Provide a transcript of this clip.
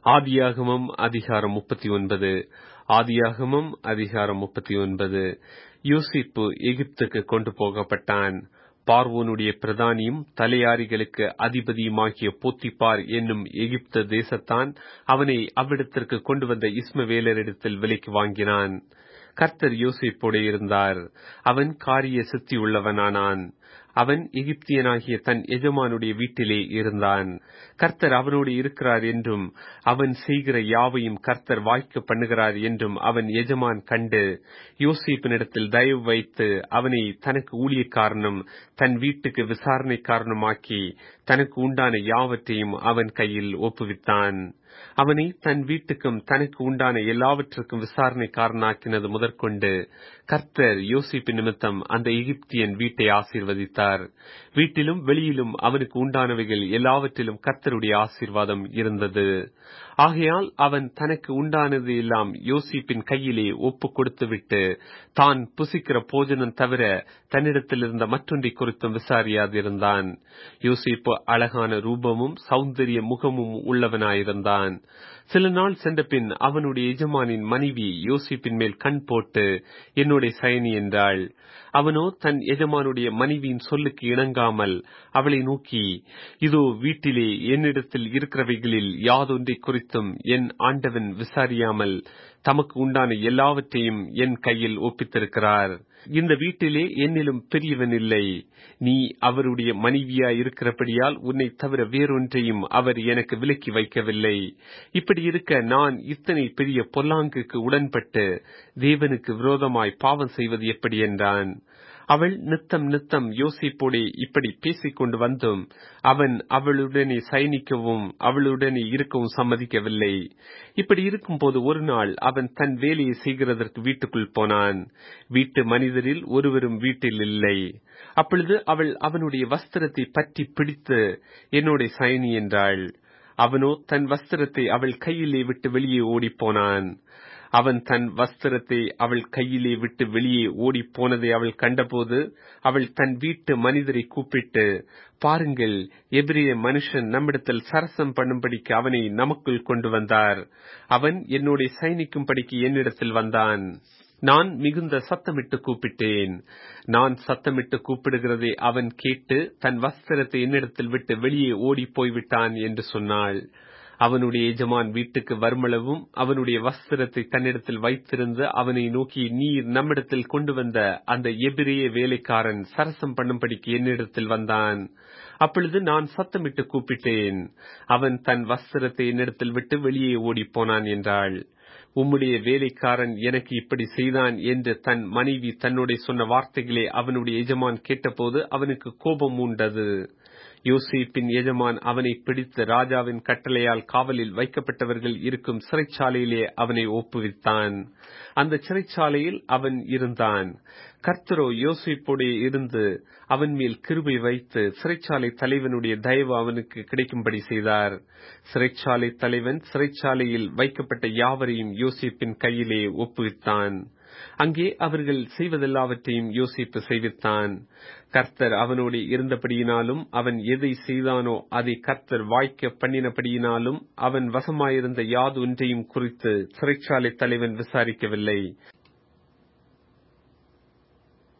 ஆதியாகமம் அதிகாரம் முப்பத்தி ஒன்பது ஆதியாகமம் அதிகாரம் முப்பத்தி ஒன்பது யோசிப்பு எகிப்துக்கு கொண்டு போகப்பட்டான் பார்வோனுடைய பிரதானியும் தலையாரிகளுக்கு அதிபதியுமாகிய போத்திப்பார் என்னும் எகிப்து தேசத்தான் அவனை அவ்விடத்திற்கு கொண்டு வந்த இஸ்மவேலரிடத்தில் விலைக்கு வாங்கினான் கர்த்தர் யோசிப்போடு இருந்தார் அவன் காரிய சித்தி உள்ளவனானான் அவன் எகிப்தியனாகிய தன் எஜமானுடைய வீட்டிலே இருந்தான் கர்த்தர் அவனோடு இருக்கிறார் என்றும் அவன் செய்கிற யாவையும் கர்த்தர் வாய்க்க பண்ணுகிறார் என்றும் அவன் எஜமான் கண்டு யோசிப்பினிடத்தில் தயவு வைத்து அவனை தனக்கு ஊழியக்காரனும் தன் வீட்டுக்கு விசாரணைக்காரனுமாக்கி தனக்கு உண்டான யாவற்றையும் அவன் கையில் ஒப்புவித்தான் அவனை தன் வீட்டுக்கும் தனக்கு உண்டான எல்லாவற்றுக்கும் விசாரணைக்காரனாக்கினது முதற்கொண்டு கர்த்தர் யோசிப்பு நிமித்தம் அந்த எகிப்தியன் வீட்டை ஆசீர்வதித்தார் வீட்டிலும் வெளியிலும் அவனுக்கு உண்டானவைகள் எல்லாவற்றிலும் கர்த்தருடைய ஆசீர்வாதம் இருந்தது ஆகையால் அவன் தனக்கு உண்டானது எல்லாம் யோசிப்பின் கையிலே ஒப்பு கொடுத்துவிட்டு தான் புசிக்கிற போஜனம் தவிர தன்னிடத்தில் இருந்த மற்றொன்றை குறித்தும் விசாரியாதிருந்தான் யோசிப்பு அழகான ரூபமும் சௌந்தரிய முகமும் உள்ளவனாயிருந்தான் சில நாள் சென்ற பின் அவனுடைய எஜமானின் மனைவி யோசிப்பின் மேல் கண் போட்டு என்னுடைய சயனி என்றாள் அவனோ தன் எஜமானுடைய மனைவியின் சொல்லுக்கு இணங்காமல் அவளை நோக்கி இதோ வீட்டிலே என்னிடத்தில் இருக்கிறவைகளில் யாதொன்றை குறித்தும் என் ஆண்டவன் விசாரியாமல் தமக்கு உண்டான எல்லாவற்றையும் என் கையில் ஒப்பித்திருக்கிறார் இந்த வீட்டிலே என்னிலும் பெரியவன் இல்லை நீ அவருடைய மனைவியா இருக்கிறபடியால் உன்னை தவிர வேறொன்றையும் அவர் எனக்கு விலக்கி வைக்கவில்லை இப்படி இருக்க நான் இத்தனை பெரிய பொல்லாங்குக்கு உடன்பட்டு தேவனுக்கு விரோதமாய் பாவம் செய்வது எப்படி என்றான் அவள் நித்தம் நித்தம் யோசிப்போடே இப்படி பேசிக் கொண்டு வந்தும் அவன் அவளுடனே சயனிக்கவும் அவளுடனே இருக்கவும் சம்மதிக்கவில்லை இப்படி இருக்கும்போது ஒரு நாள் அவன் தன் வேலையை செய்கிறதற்கு வீட்டுக்குள் போனான் வீட்டு மனிதரில் ஒருவரும் வீட்டில் இல்லை அப்பொழுது அவள் அவனுடைய வஸ்திரத்தை பற்றி பிடித்து என்னோட சயனி என்றாள் அவனோ தன் வஸ்திரத்தை அவள் கையிலே விட்டு வெளியே ஓடிப்போனான் அவன் தன் வஸ்திரத்தை அவள் கையிலே விட்டு வெளியே ஓடி போனதை அவள் கண்டபோது அவள் தன் வீட்டு மனிதரை கூப்பிட்டு பாருங்கள் எபிரிய மனுஷன் நம்மிடத்தில் சரசம் பண்ணும்படிக்கு அவனை நமக்குள் கொண்டு வந்தார் அவன் என்னுடைய சைனிக்கும்படிக்கு என்னிடத்தில் வந்தான் நான் மிகுந்த சத்தமிட்டு கூப்பிட்டேன் நான் சத்தமிட்டு கூப்பிடுகிறதை அவன் கேட்டு தன் வஸ்திரத்தை என்னிடத்தில் விட்டு வெளியே ஓடி போய்விட்டான் என்று சொன்னாள் அவனுடைய எஜமான் வீட்டுக்கு வருமளவும் அவனுடைய வஸ்திரத்தை தன்னிடத்தில் வைத்திருந்து அவனை நோக்கி நீர் நம்மிடத்தில் கொண்டு வந்த அந்த எபிரிய வேலைக்காரன் சரசம் பண்ணும்படிக்கு என்னிடத்தில் வந்தான் அப்பொழுது நான் சத்தமிட்டு கூப்பிட்டேன் அவன் தன் வஸ்திரத்தை என்னிடத்தில் விட்டு வெளியே ஓடி போனான் என்றாள் உம்முடைய வேலைக்காரன் எனக்கு இப்படி செய்தான் என்று தன் மனைவி தன்னுடைய சொன்ன வார்த்தைகளை அவனுடைய எஜமான் கேட்டபோது அவனுக்கு கோபம் உண்டது யோசிப்பின் எஜமான் அவனை பிடித்து ராஜாவின் கட்டளையால் காவலில் வைக்கப்பட்டவர்கள் இருக்கும் சிறைச்சாலையிலே அவனை ஒப்புவித்தான் அந்த சிறைச்சாலையில் அவன் இருந்தான் கர்த்தரோ யோசிப்போடே இருந்து அவன் மேல் கிருபை வைத்து சிறைச்சாலை தலைவனுடைய தயவு அவனுக்கு கிடைக்கும்படி செய்தார் சிறைச்சாலை தலைவன் சிறைச்சாலையில் வைக்கப்பட்ட யாவரையும் யோசிப்பின் கையிலே ஒப்புவித்தான் அங்கே அவர்கள் செய்வதெல்லாவற்றையும் யோசிப்பு செய்வித்தான் கர்த்தர் அவனோடு இருந்தபடியினாலும் அவன் எதை செய்தானோ அதை கர்த்தர் வாய்க்க பண்ணினபடியினாலும் அவன் வசமாயிருந்த யாது ஒன்றையும் குறித்து சிறைச்சாலை தலைவன் விசாரிக்கவில்லை